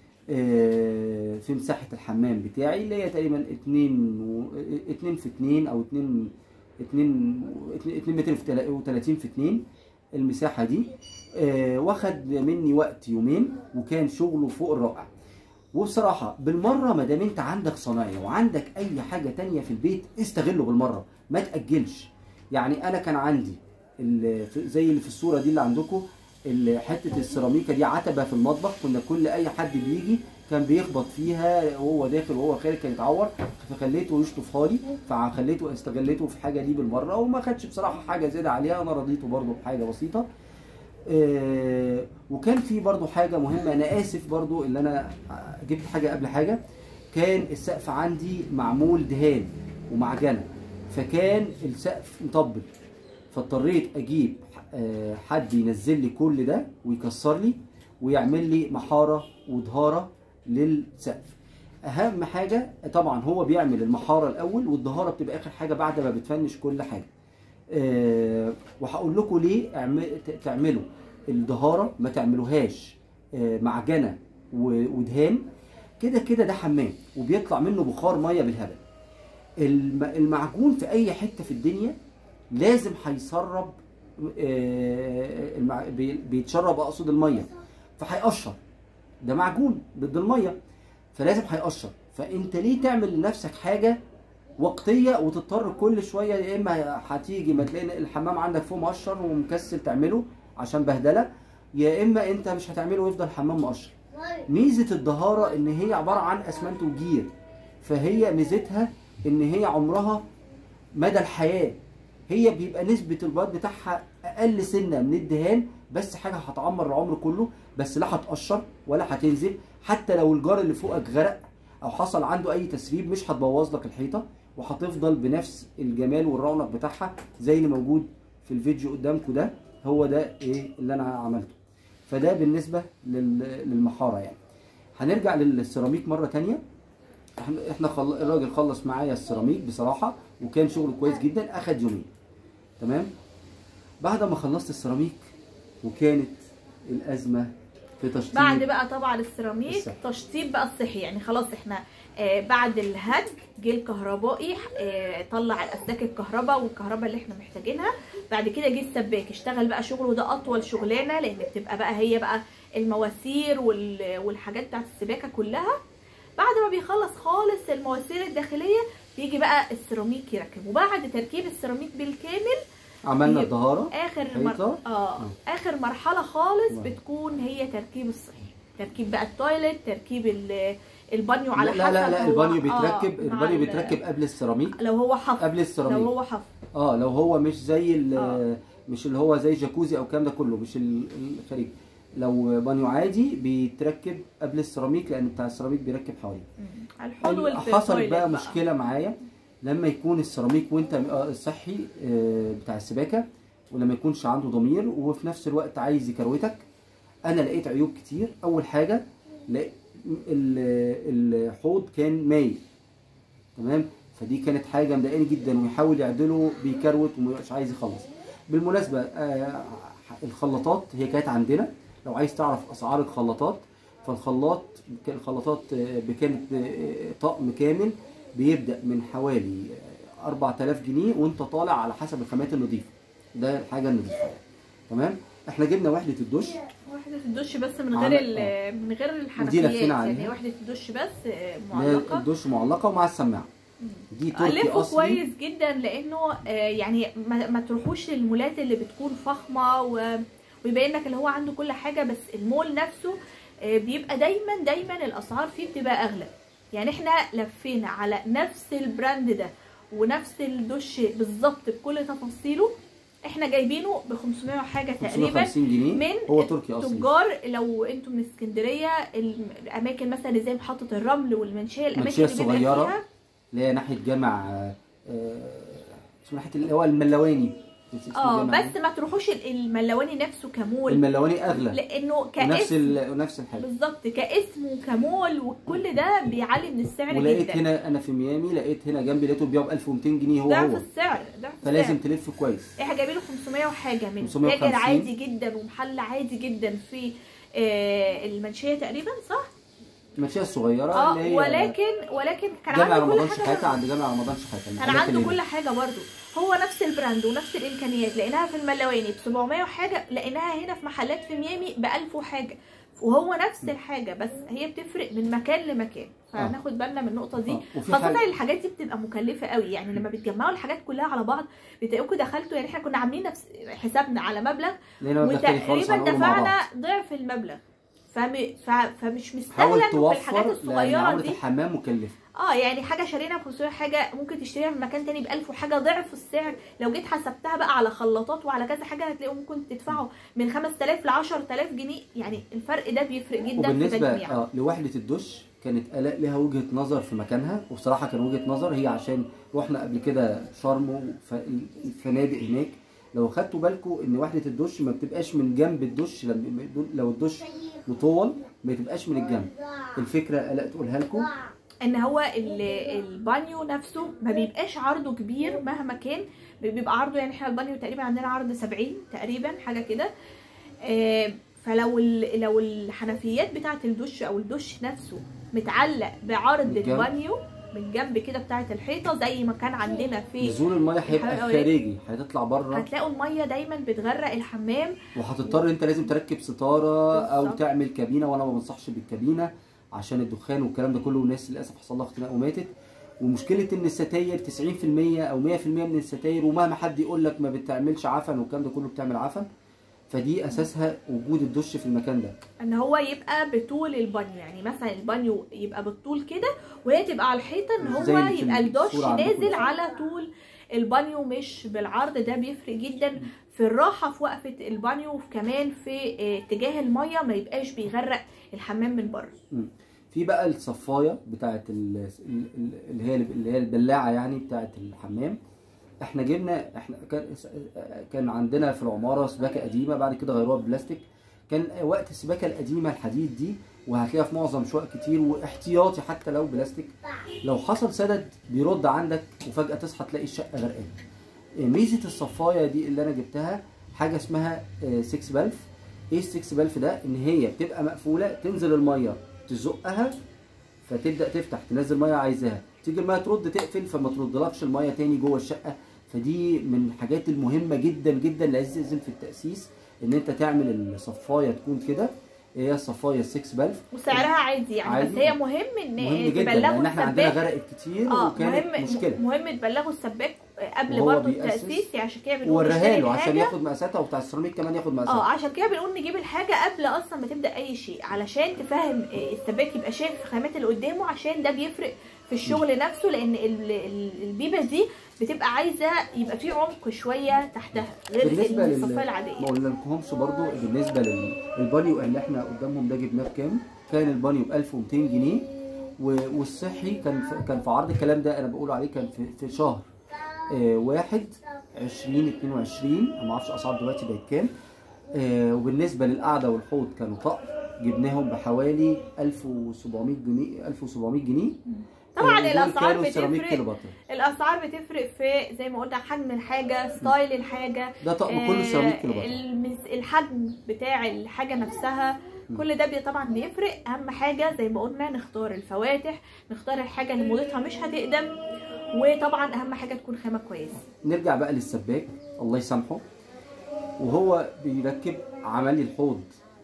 آه، في مساحه الحمام بتاعي اللي هي تقريبا 2 و... 2 في 2 او 2 2 2 متر في 30 في 2 المساحه دي آه، واخد مني وقت يومين وكان شغله فوق الرائع وبصراحة بالمرة ما دام انت عندك صنايعي وعندك اي حاجة تانية في البيت استغله بالمرة ما تأجلش يعني انا كان عندي ال- في- زي اللي في الصورة دي اللي عندكم ال- حتة السيراميكا دي عتبة في المطبخ كنا كل اي حد بيجي كان بيخبط فيها وهو داخل وهو خارج كان يتعور فخليته يشطفها لي فخليته استغليته في حاجة دي بالمرة وما خدش بصراحة حاجة زيادة عليها انا رضيته برضه بحاجة بسيطة آه، وكان في برضو حاجة مهمة أنا آسف برضو اللي أنا جبت حاجة قبل حاجة كان السقف عندي معمول دهان ومعجنة فكان السقف مطبل فاضطريت أجيب آه، حد ينزل لي كل ده ويكسر لي ويعمل لي محارة ودهارة للسقف أهم حاجة طبعا هو بيعمل المحارة الأول والدهارة بتبقى آخر حاجة بعد ما بتفنش كل حاجة آه، وهقول لكم ليه اعم- ت- تعملوا الدهاره ما تعملوهاش آه، معجنه و- ودهان كده كده ده حمام وبيطلع منه بخار ميه بالهبل الم- المعجون في اي حته في الدنيا لازم هيسرب آه، المع- بي- بيتشرب اقصد الميه فهيقشر ده معجون ضد الميه فلازم هيقشر فانت ليه تعمل لنفسك حاجه وقتيه وتضطر كل شويه يا اما هتيجي ما تلاقي الحمام عندك فوق مقشر ومكسل تعمله عشان بهدله يا اما انت مش هتعمله ويفضل الحمام مقشر ميزه الدهاره ان هي عباره عن اسمنت وجير فهي ميزتها ان هي عمرها مدى الحياه هي بيبقى نسبه البياض بتاعها اقل سنه من الدهان بس حاجه هتعمر العمر كله بس لا هتقشر ولا هتنزل حتى لو الجار اللي فوقك غرق او حصل عنده اي تسريب مش هتبوظ لك الحيطه وهتفضل بنفس الجمال والرونق بتاعها زي اللي موجود في الفيديو قدامكم ده هو ده ايه اللي انا عملته فده بالنسبه لل- للمحاره يعني هنرجع للسيراميك مره تانية احنا احنا خل... الراجل خلص معايا السيراميك بصراحه وكان شغله كويس جدا اخد يومين تمام بعد ما خلصت السيراميك وكانت الازمه في تشطيب بعد بقى طبعا السيراميك الصحي. تشطيب بقى الصحي يعني خلاص احنا آه بعد الهد جه الكهربائي آه طلع الاسلاك الكهرباء والكهرباء اللي احنا محتاجينها بعد كده جه السباك اشتغل بقى شغله ده اطول شغلانه لان بتبقى بقى هي بقى المواسير وال- والحاجات بتاعت السباكه كلها بعد ما بيخلص خالص المواسير الداخليه بيجي بقى السيراميك يركب وبعد تركيب السيراميك بالكامل عملنا هي- الدهاره اخر حيطة؟ مر... اه اخر مرحله خالص واو. بتكون هي تركيب الصحي تركيب بقى التويلت تركيب ال- البانيو على لا حسب لا لا هو- البانيو آه، بيتركب مع البانيو ال- بيتركب قبل السيراميك لو هو حفر قبل لو السيراميك هو حفر اه لو هو مش زي ال- آه. مش اللي هو زي جاكوزي او الكلام ده كله مش ال- الخارجي لو بانيو عادي بيتركب قبل السيراميك لان بتاع السيراميك بيركب حواليه مم. الحوض ال- والتويلت حصلت بقى مشكله معايا لما يكون السيراميك وانت آه، الصحي آه، بتاع السباكه ولما يكونش عنده ضمير وفي نفس الوقت عايز يكروتك انا لقيت عيوب كتير اول حاجه لقيت ال- الحوض كان مايل تمام فدي كانت حاجه مضايقاني جدا ويحاول يعدله بيكروت ومش عايز يخلص بالمناسبه آه، الخلاطات هي كانت عندنا لو عايز تعرف اسعار الخلاطات فالخلاط كان الخلاطات آه، كانت آه، طقم كامل بيبدا من حوالي آه، 4000 جنيه وانت طالع على حسب الخامات النظيفه ده الحاجه النظيفه يعني. تمام احنا جبنا وحده الدش وحدة وحده الدش بس من عمل- غير ال- من غير الحنفيات لفينا يعني عليها. وحده الدش بس آه، اللي هي معلقه الدش معلقه ومع السماعه دي تركي الفه اصلي كويس جدا لانه آه، يعني ما, ما تروحوش للمولات اللي بتكون فخمه و... ويبين لك اللي هو عنده كل حاجه بس المول نفسه آه، بيبقى دايما دايما الاسعار فيه بتبقى اغلى يعني احنا لفينا على نفس البراند ده ونفس الدش بالظبط بكل تفاصيله احنا جايبينه ب 500 وحاجه تقريبا 550 جنيه من هو تركي اصلي تجار لو انتم من اسكندريه الاماكن مثلا اللي زي محطه الرمل والمنشيه الاماكن المنشية اللي بيبقى الصغيرة. فيها اللي هي ناحيه جامع آه، آه، اسمه ناحيه اللي هو الملواني اسمه اه جامع بس ما تروحوش ال- الملواني نفسه كمول الملواني اغلى لانه ونفس كاسم ال... ونفس الحاجه بالظبط كاسم وكمول وكل ده بيعلي من السعر ولقيت جدا هنا انا في ميامي لقيت هنا جنبي لقيته بيبيعه ب 1200 جنيه هو ضعف هو السعر ضعف فلازم السعر تلف كويس احنا جايبينه 500 وحاجه من 550. تاجر عادي جدا ومحل عادي جدا في آه المنشيه تقريبا صح؟ المنشيه الصغيره اه اللي هي ولكن ولكن كان جامع عنده كل رمضان حاجه شحاته برضه. عند جامع رمضان شحاته كان المحلات عنده اللي كل هنا. حاجه برضه هو نفس البراند ونفس الامكانيات لقيناها في الملواني ب 700 وحاجه لقيناها هنا في محلات في ميامي ب 1000 وحاجه وهو نفس الحاجه بس هي بتفرق من مكان لمكان فناخد بالنا من النقطه دي آه، وفي خاصة حاجة- الحاجات دي بتبقى مكلفة قوي يعني لما بتجمعوا الحاجات كلها على بعض بتلاقوكوا دخلتوا يعني احنا كنا عاملين نفس حسابنا على مبلغ لقينا مبلغ تاني خالص وتقريبا هنقوله مع دفعنا بعض ضعف المبلغ فم... ف... فمش حاول مستاهله انه في الحاجات توفر لان الصغيره عمرة دي الحمام مكلفه اه يعني حاجه شارينا ب 500 حاجه ممكن تشتريها من مكان تاني ب 1000 وحاجه ضعف السعر لو جيت حسبتها بقى على خلاطات وعلى كذا حاجه هتلاقوا ممكن تدفعوا من 5000 ل 10000 جنيه يعني الفرق ده بيفرق جدا في وبالنسبه تجميع آه لوحده الدش كانت الاء لها وجهه نظر في مكانها وبصراحه كان وجهه نظر هي عشان رحنا قبل كده شرم والفنادق هناك لو خدتوا بالكم ان وحده الدش ما بتبقاش من جنب الدش لما لو الدش مطول ما تبقاش من الجنب الفكره الاء تقولها لكم ان هو ال- البانيو نفسه ما بيبقاش عرضه كبير مهما كان بيبقى عرضه يعني احنا البانيو تقريبا عندنا عرض 70 تقريبا حاجه كده آه، فلو ال- لو الحنفيات بتاعه الدش او الدش نفسه متعلق بعرض من الجنب. البانيو من جنب كده بتاعه الحيطه زي ما كان عندنا في نزول الميه هيبقى الحلقة خارجي هتطلع بره هتلاقوا الميه دايما بتغرق الحمام وهتضطر انت لازم تركب ستاره او بالظبط. تعمل كابينه وانا ما بنصحش بالكابينه عشان الدخان والكلام ده كله والناس للاسف حصل لها اختناق وماتت ومشكله ان الستاير 90% او 100% من الستاير ومهما حد يقول لك ما بتعملش عفن والكلام ده كله بتعمل عفن فدي اساسها وجود الدش في المكان ده ان هو يبقى بطول البانيو يعني مثلا البانيو يبقى بالطول كده وهي تبقى على الحيطه ان زي هو اللي في يبقى الدش الصورة عندكم نازل دي. على طول البانيو مش بالعرض ده بيفرق جدا في الراحه في وقفه البانيو وكمان في آه، اتجاه الميه ما يبقاش بيغرق الحمام من بره في بقى الصفايه بتاعت ال- ال- ال- اللي هي اللي هي البلاعه يعني بتاعت الحمام احنا جبنا احنا كان كان عندنا في العماره سباكه قديمه بعد كده غيروها ببلاستيك كان وقت السباكه القديمه الحديد دي وهتلاقيها في معظم شقق كتير واحتياطي حتى لو بلاستيك لو حصل سدد بيرد عندك وفجاه تصحى تلاقي الشقه غرقانه ميزه الصفايه دي اللي انا جبتها حاجه اسمها 6 بلف ايه ال 6 بلف ده ان هي بتبقى مقفوله تنزل الميه تزقها فتبدا تفتح تنزل ميه عايزاها تيجي الميه ترد تقفل فما تردلكش الميه تاني جوه الشقه فدي من الحاجات المهمه جدا جدا لازم في التاسيس ان انت تعمل الصفايه تكون كده هي الصفايه 6 بلف وسعرها عادي يعني عادي. بس هي مهم ان مهم جدا تبلغوا لان احنا عندنا السباك غرقت كتير اه وكانت مهم مشكله مهم تبلغوا السباك قبل وهو برضه بيأسس التاسيس يعني عشان كده بنقول ووريها نشتري له عشان الحاجة. ياخد مقاساتها وبتاع السيراميك كمان ياخد اه مقاساتها عشان كده بنقول نجيب الحاجه قبل اصلا ما تبدا اي شيء علشان تفهم آه، السباك يبقى شايف الخامات اللي قدامه عشان ده بيفرق في الشغل نفسه لان ال- ال- البيبه دي بتبقى عايزه يبقى في عمق شويه تحتها غير بالنسبه لل الصفايه ما العاديه قلنا لكمش برضو بالنسبه للبانيو اللي احنا قدامهم ده جبناه بكام كان البانيو ب 1200 جنيه و- والصحي كان في كان في عرض الكلام ده انا بقول عليه كان في, في شهر آه واحد 2022 انا ما اعرفش اسعار دلوقتي بقت كام آه وبالنسبه للقعده والحوض كانوا طقم جبناهم بحوالي 1700 جنيه 1700 جنيه طبعا آه، دول الاسعار كانوا سيراميك بتفرق كليوباترا الاسعار بتفرق في زي ما قلنا حجم الحاجه ستايل الحاجه ده طقم كله سيراميك كليوباترا المس- الحجم بتاع الحاجه نفسها كل ده بي طبعا بيفرق اهم حاجه زي ما قلنا نختار الفواتح نختار الحاجه اللي موضتها مش هتقدم وطبعا اهم حاجه تكون خامه كويسه نرجع بقى للسباك الله يسامحه وهو بيركب عمل لي الحوض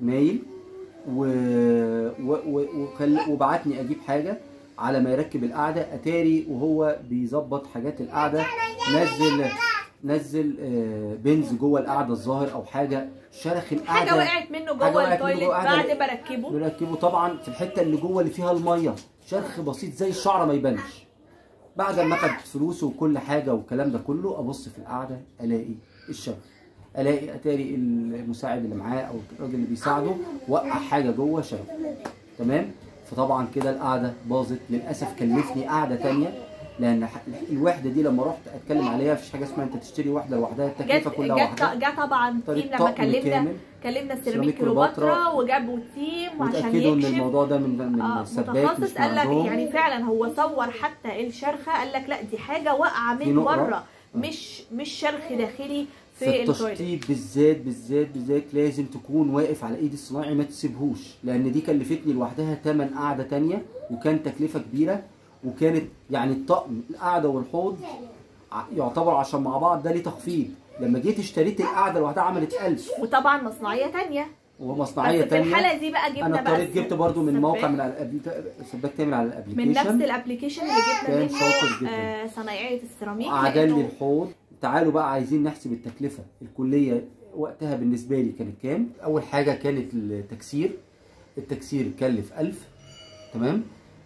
مايل و... و... و... وخل... وبعتني اجيب حاجه على ما يركب القعده اتاري وهو بيظبط حاجات القعده نزل نزل آه، بنز جوه القعده الظاهر او حاجه شرخ القعده حاجه وقعت منه حاجة جوه وقعت منه التويليت جوه بعد قاعدة- ما ركبه بنركبه طبعا في الحته اللي جوه اللي فيها الميه شرخ بسيط زي الشعره ما يبانش بعد ما اخد فلوسه وكل حاجه والكلام ده كله ابص في القعده الاقي الشرخ الاقي اتاري المساعد اللي معاه او الراجل اللي بيساعده وقع حاجه جوه شرخ تمام فطبعا كده القعده باظت للاسف كلفني قعده تانية لان ح- الوحده دي لما رحت اتكلم عليها مفيش حاجه اسمها انت تشتري واحده لوحدها جت التكلفه كلها جت واحده جت طبعا طريق تيم لما طقم كلمنا كامل كلمنا سيراميك سيراميك كليوباترا. كليوباترا وجابوا تيم عشان وتاكدوا ان يكشف الموضوع ده من من اه السباك متخصص مش قال من لك عندهم. يعني فعلا هو صور حتى الشرخه قال لك لا دي حاجه واقعه دي من نقرة. بره مش مش شرخ داخلي في في التويليت التشطيب بالذات بالذات بالذات لازم تكون واقف على ايد الصناعي ما تسيبهوش لان دي كلفتني لوحدها تمن قعده تانية وكان تكلفه كبيره وكانت يعني الطقم القعده والحوض ع- يعتبر عشان مع بعض ده ليه تخفيض لما جيت اشتريت القعده لوحدها عملت 1000 وطبعا مصنعيه تانية بس ومصنعيه في تانية الحاله دي بقى جبنا انا بقى اضطريت جبت برضو من موقع سباك. من على الأبليك- سباك تاني على من نفس الابلكيشن الابلكيشن اللي جبنا كان منه شاطر جدا. آه صنايعيه السيراميك عدل لي لأنه- الحوض تعالوا بقى عايزين نحسب التكلفة الكلية وقتها بالنسبة لي كانت كام أول حاجة كانت التكسير التكسير كلف 1000 تمام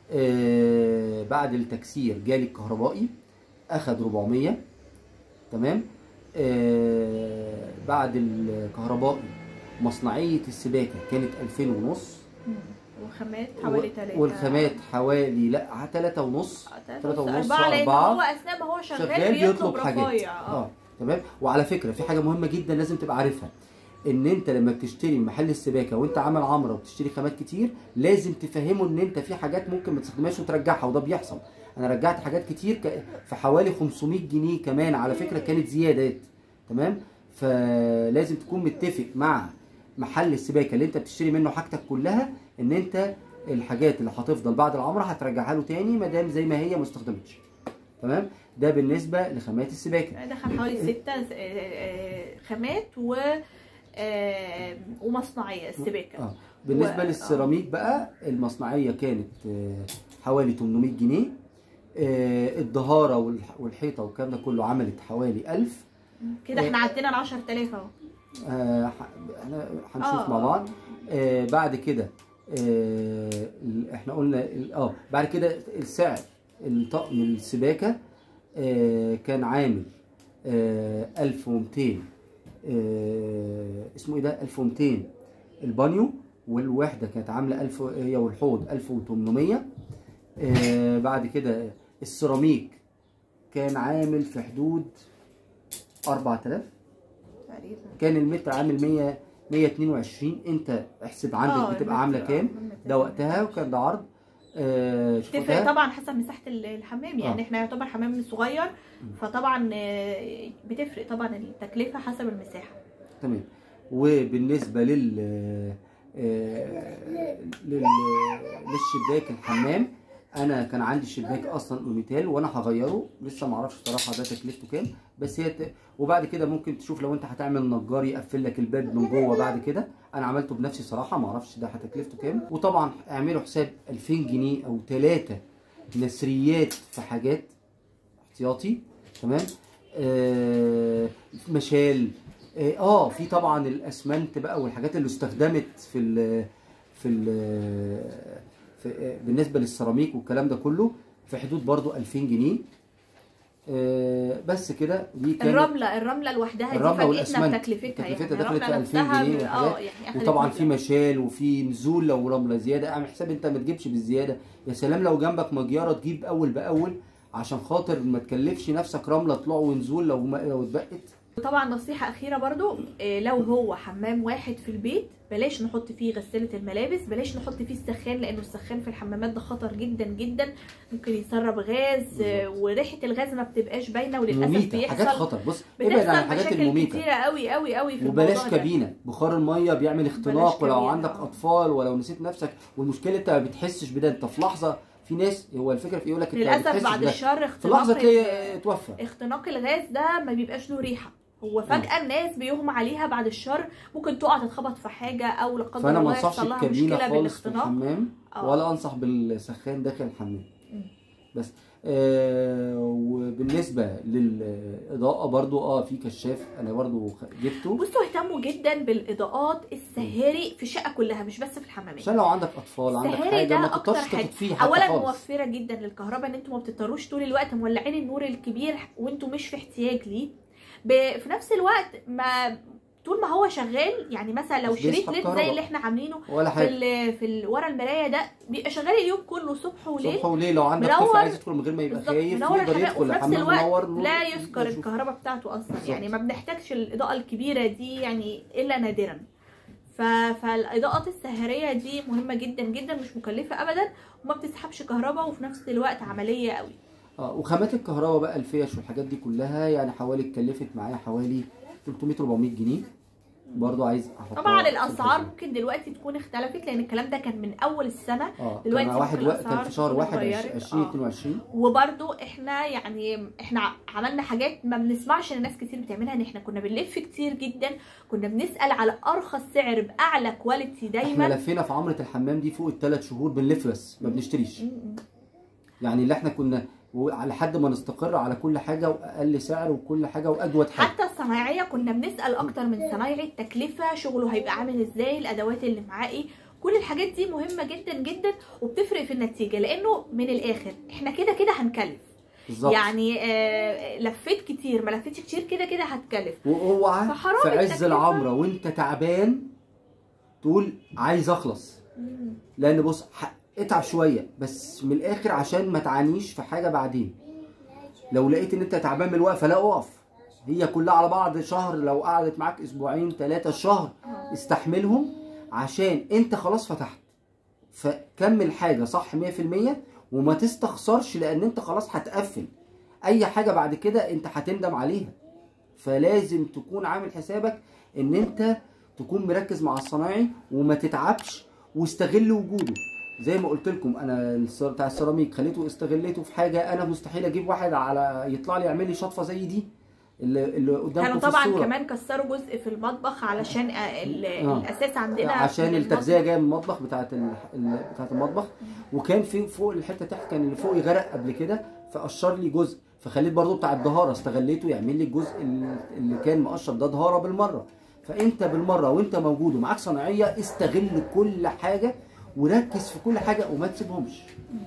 آه بعد التكسير جالي الكهربائي أخد 400 تمام آه بعد الكهربائي مصنعية السباكة كانت 2000 ونص مم. وخامات حوالي و- 3 والخامات حوالي لا 3 ونص تلاتة ونص، أربعة لأن أربعة. هو أثناء ما هو شغال, شغال بيطلب بيطلب حاجات رفايع اه اه تمام وعلى فكره في حاجه مهمه جدا لازم تبقى عارفها ان انت لما بتشتري من محل السباكه وانت عامل عمره وبتشتري خامات كتير لازم تفهمه ان انت في حاجات ممكن ما تستخدمهاش وترجعها وده بيحصل انا رجعت حاجات كتير ك- في حوالي 500 جنيه كمان على فكره كانت زيادات تمام فلازم تكون متفق مع محل السباكه اللي انت بتشتري منه حاجتك كلها ان انت الحاجات اللي هتفضل بعد العمره هترجعها له تاني ما دام زي ما هي ما استخدمتش تمام ده بالنسبه لخامات السباكه دخل حوالي ستة آه، آه، خامات و آه، ومصنعية السباكة اه بالنسبه و- للسيراميك بقى المصنعيه كانت آه، حوالي 800 جنيه آه، الدهاره والح- والحيطه والكلام ده كله عملت حوالي 1000 كده احنا عدينا ال 10000 اهو آه، ح- احنا هنشوف آه. مع بعض آه، بعد كده آه، ال- احنا قلنا ال- اه بعد كده السعر الطقم السباكه آه، كان عامل آه، 1200 آه، اسمه ايه ده 1200 البانيو والوحده كانت عامله 1000 هي والحوض 1800 آه، بعد كده السيراميك كان عامل في حدود 4000 تقريبا كان المتر عامل 100 122 انت احسب آه، عندك بتبقى عامله المتر، آه، كام المتر. ده وقتها وكان ده عرض آه شوفوا تفرق ده طبعا حسب مساحة ال- الحمام يعني آه. احنا يعتبر حمام صغير فطبعا آه، بتفرق طبعا التكلفة حسب المساحة تمام وبالنسبه لل آه، لل للشباك الحمام انا كان عندي شباك اصلا اورميتال وانا هغيره لسه ما اعرفش صراحه ده تكلفته كام بس هي ت... وبعد كده ممكن تشوف لو انت هتعمل نجار يقفل لك الباب من جوه بعد كده انا عملته بنفسي صراحه ما اعرفش ده هتكلفته كام وطبعا اعملوا حساب 2000 جنيه او 3 نسريات في حاجات احتياطي تمام آه مشال اه آه، في طبعا الاسمنت بقى والحاجات اللي استخدمت في ال في ال في آه، بالنسبه للسيراميك والكلام ده كله في حدود برضو 2000 جنيه آه بس كده دي كانت الرملة الرملة لوحدها دي الرملة فاجئتنا والأسمنت. بتكلفتها يعني تكلفتها دخلت الرملة في 2000 نفسها جنيه ب- وحاجات. اه يعني أخدت وطبعا في مبلغ. مشال وفي نزول لو رمله زياده اعمل حساب انت ما تجيبش بالزياده يا سلام لو جنبك مجيره تجيب اول باول عشان خاطر ما تكلفش نفسك رمله طلوع ونزول لو ما لو اتبقت وطبعا نصيحة أخيرة برضو إيه، لو هو حمام واحد في البيت بلاش نحط فيه غسالة الملابس بلاش نحط فيه السخان لأنه السخان في الحمامات ده خطر جدا جدا ممكن يسرب غاز آه، وريحة الغاز ما بتبقاش باينة وللأسف مميته حاجات بيحصل خطر بص ابعد عن بتحصل الحاجات مشاكل المميته كتيرة قوي قوي قوي في وبلاش الموضوع ده. كابينه بخار الميه بيعمل اختناق ولو كابينة، عندك آه. اطفال ولو نسيت نفسك والمشكله انت ما بتحسش بده انت في لحظه في ناس هو الفكره في يقول لك انت ما للأسف بتحسش بعد بده. الشر في لحظه اختناق تلاقي اتوفى اختناق الغاز ده ما بيبقاش له ريحة هو فجاه الناس بيغمى عليها بعد الشر ممكن تقع تتخبط في حاجه او لا قدر فانا ما الله انصحش يحصل لها بكابينه مشكله خالص في بالاختناق الحمام آه. ولا انصح بالسخان داخل الحمام مم. بس آه وبالنسبه للاضاءه برضو اه في كشاف انا برضو خ- جبته بصوا اهتموا جدا بالاضاءات السهاري في الشقه كلها مش بس في الحمامات عشان لو عندك اطفال عندك السهاري حاجه ده ما أكتر تقدرش حاجة. تطفيه حتى اولا خالص موفره جدا للكهرباء ان انتوا ما بتضطروش طول الوقت مولعين النور الكبير وانتوا مش في احتياج ليه ب- في نفس الوقت ما طول ما هو شغال يعني مثلا لو مش شريط بيسحب ليد زي كهرباء. اللي احنا عاملينه ولا في حاجه ال في ال ورا المرايه ده بيبقى شغال اليوم كله صبح وليل صبح وليل لو عندك منور- طفل عايز يدخل من غير ما يبقى بالظبط خايف منور يقدر الحمام يدخل وفي نفس الحمام الوقت منور نور لا يذكر يشوف. الكهرباء بتاعته اصلا بالظبط. يعني ما بنحتاجش الاضاءه الكبيره دي يعني الا نادرا ف... فالاضاءات السهريه دي مهمه جدا جدا مش مكلفه ابدا وما بتسحبش كهرباء وفي نفس الوقت عمليه قوي اه وخامات الكهرباء بقى الفيش والحاجات دي كلها يعني حوالي اتكلفت معايا حوالي 300 400 جنيه برضو عايز احطها طبعا في الاسعار الخزنة. ممكن دلوقتي تكون اختلفت لان الكلام ده كان من اول السنه اه دلوقتي كان واحد ممكن وقت كان الأسعار في شهر تكون واحد اتغيرت. 2022 وبرضو احنا يعني احنا عملنا حاجات ما بنسمعش ان ناس كتير بتعملها ان احنا كنا بنلف كتير جدا كنا بنسال على ارخص سعر باعلى كواليتي احنا دايما لفينا في عمرة الحمام دي فوق الثلاث شهور بنلف بس ما بنشتريش م-م. يعني اللي احنا كنا على حد ما نستقر على كل حاجه واقل سعر وكل حاجه واجود حاجه حتى الصنايعيه كنا بنسال اكتر من صنايعي التكلفه شغله هيبقى عامل ازاي الادوات اللي معاه ايه كل الحاجات دي مهمه جدا جدا وبتفرق في النتيجه لانه من الاخر احنا كده كده هنكلف بالظبط يعني آه لفيت كتير ما لفيتش كتير كده كده هتكلف واوعى فحرام في عز التكلفة. العمره وانت تعبان تقول عايز اخلص م. لان بص ح- اتعب شويه بس من الاخر عشان ما تعانيش في حاجه بعدين لو لقيت ان انت تعبان من الوقفه لا اقف هي كلها على بعض شهر لو قعدت معاك اسبوعين ثلاثه شهر آه. استحملهم عشان انت خلاص فتحت فكمل حاجه صح 100% وما تستخسرش لان انت خلاص هتقفل اي حاجه بعد كده انت هتندم عليها فلازم تكون عامل حسابك ان انت تكون مركز مع الصنايعي وما تتعبش واستغل وجوده زي ما قلت لكم انا الس- بتاع السيراميك خليته استغليته في حاجه انا مستحيل اجيب واحد على يطلع لي يعمل لي شطفه زي دي اللي, اللي قدامكم كانوا في طبعا الصورة. كمان كسروا جزء في المطبخ علشان آه، ال- آه. الاساس عندنا عشان من التغذيه المطبخ. جايه من المطبخ بتاعت ال... ال- بتاعت المطبخ وكان في فوق الحته تحت كان اللي فوق يغرق قبل كده فقشر لي جزء فخليت برضو بتاع الدهاره استغليته يعمل لي الجزء ال- اللي كان مقشر ده دهاره بالمره فانت بالمره وانت موجود ومعاك صناعيه استغل كل حاجه وركز في كل حاجه وما تسيبهمش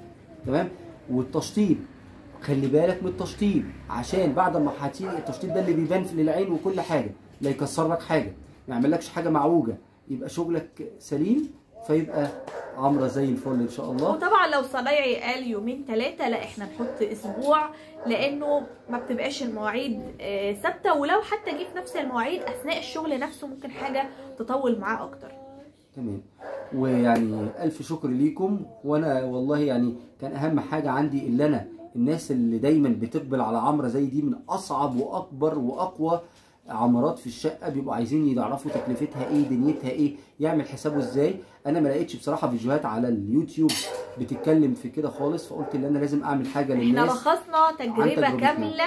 تمام والتشطيب خلي بالك من التشطيب عشان بعد ما هتيجي التشطيب ده اللي بيبان في للعين وكل حاجه لا يكسر لك حاجه ما يعملكش حاجه معوجه يبقى شغلك سليم فيبقى عمره زي الفل ان شاء الله وطبعا لو صنايعي قال يومين ثلاثة لا احنا نحط اسبوع لانه ما بتبقاش المواعيد آه، ثابتة ولو حتى جه في نفس المواعيد اثناء الشغل نفسه ممكن حاجة تطول معاه اكتر تمام ويعني الف شكر ليكم وانا والله يعني كان اهم حاجه عندي اللي انا الناس اللي دايما بتقبل على عمره زي دي من اصعب واكبر واقوى عمارات في الشقه بيبقوا عايزين يعرفوا تكلفتها ايه دنيتها ايه يعمل حسابه ازاي انا ما لقيتش بصراحه فيديوهات على اليوتيوب بتتكلم في كده خالص فقلت ان انا لازم اعمل حاجه احنا للناس لخصنا تجربة تجربتنا. كاملة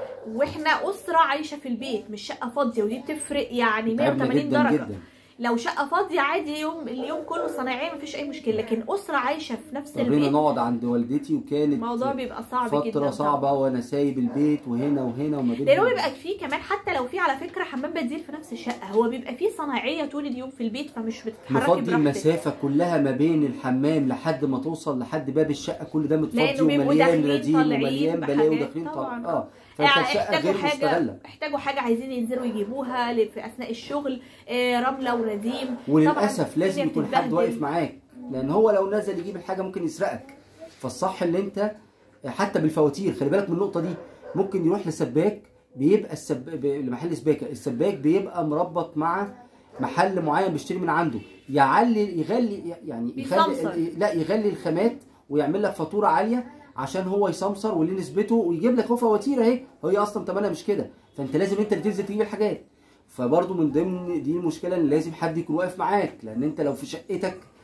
واحنا اسرة عايشة في البيت مش شقة فاضية ودي بتفرق يعني تعبنا 180 جدا درجة جدا لو شقة فاضية عادي يوم اليوم كله صنايعية مفيش اي مشكلة لكن اسرة عايشة في نفس اضطرينا البيت نقعد عند والدتي وكانت الموضوع بيبقى صعب جدا فتره طبعاً. صعبه وانا سايب البيت وهنا وهنا وما بين لانه بيبقى فيه كمان حتى لو فيه على فكره حمام بديل في نفس الشقه هو بيبقى فيه صناعيه طول اليوم في البيت فمش بتتحركي مفضي براحتك المسافة كلها ما بين الحمام لحد ما توصل لحد باب الشقة كل ده متفضي لأنه بيبقوا ومليان داخلين رديم طالعين ومليان بلاوي بحاجات وداخلين طبعاً. طبعا اه فانت يعني الشقة احتاجوا غير حاجه مستغلة احتاجوا حاجه عايزين ينزلوا يجيبوها ل- في اثناء الشغل آه، رمله ونديم وللأسف طبعاً لازم الدنيا يكون حد بتتبهدل. واقف معاك لأن هو لو نزل يجيب الحاجة ممكن يسرقك فالصح اللي انت حتى بالفواتير خلي بالك من النقطة دي ممكن يروح لسباك بيبقى السب... ب- لمحل سباكة السباك بيبقى مربط مع محل معين بيشتري من عنده يعلي يغلي يعني بيسمسر. يخلي لا يغلي الخامات ويعمل لك فاتوره عاليه عشان هو يسمسر وليه نسبته ويجيب لك هو فواتير اهي هي اصلا ثمنها مش كده فانت لازم انت اللي تنزل تجيب الحاجات فبرضه من ضمن دي المشكله ان لازم حد يكون واقف معاك لان انت لو في شقتك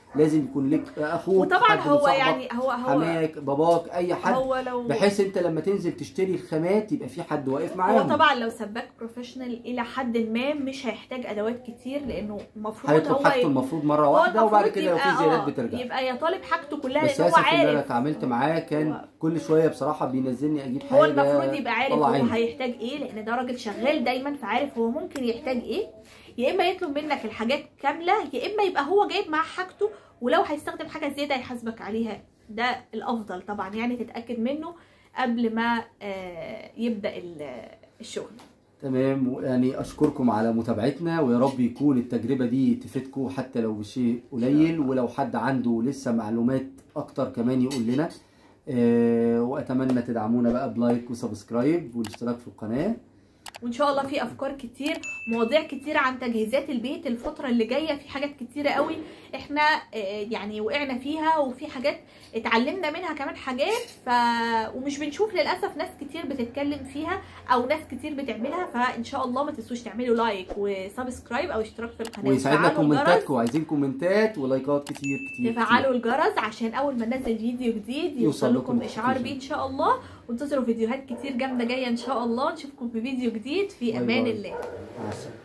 لازم يكون لك اخوك وطبعا حد من هو صاحبك، يعني هو هو حماك باباك اي حد هو لو بحيث انت لما تنزل تشتري الخامات يبقى في حد واقف هو معاهم طبعا لو سباك بروفيشنال الى حد ما مش هيحتاج ادوات كتير لانه المفروض هيطلب هو حاجته ي- المفروض مره هو واحده وبعد المفروض كده لو في يبقى- زيادات آه، بترجع يبقى يا طالب حاجته كلها بس لان هو اسف ان انا عارف اتعاملت معاه كان هو- كل شويه بصراحه بينزلني اجيب حاجه هو المفروض يبقى عارف طلع هو عيني. هيحتاج ايه لان ده راجل شغال دايما فعارف هو ممكن يحتاج ايه يا اما يطلب منك الحاجات كامله يا اما يبقى هو جايب معاه حاجته ولو هيستخدم حاجه زياده يحاسبك عليها ده الافضل طبعا يعني تتاكد منه قبل ما آه، يبدا ال- الشغل تمام يعني اشكركم على متابعتنا ويا رب يكون التجربه دي تفيدكم حتى لو بشيء قليل ولو حد عنده لسه معلومات اكتر كمان يقول لنا آه، واتمنى تدعمونا بقى بلايك وسبسكرايب والاشتراك في القناه وان شاء الله في افكار كتير مواضيع كتير عن تجهيزات البيت الفتره اللي جايه في حاجات كتيره قوي احنا آه، يعني وقعنا فيها وفي حاجات اتعلمنا منها كمان حاجات ف ومش بنشوف للاسف ناس كتير بتتكلم فيها او ناس كتير بتعملها فان شاء الله ما تنسوش تعملوا لايك وسبسكرايب او اشتراك في القناه ويسعدنا وتفعلوا الجرس. كومنتاتكم عايزين كومنتات ولايكات كتير كتير كتير. تفعلوا الجرس عشان اول ما ننزل فيديو جديد يوصل يوصل لكم لكم اشعار notification. بيه ان شاء الله وانتظروا فيديوهات كتير جامده جايه ان شاء الله نشوفكم في فيديو جديد في باي امان باي. الله مع السلامه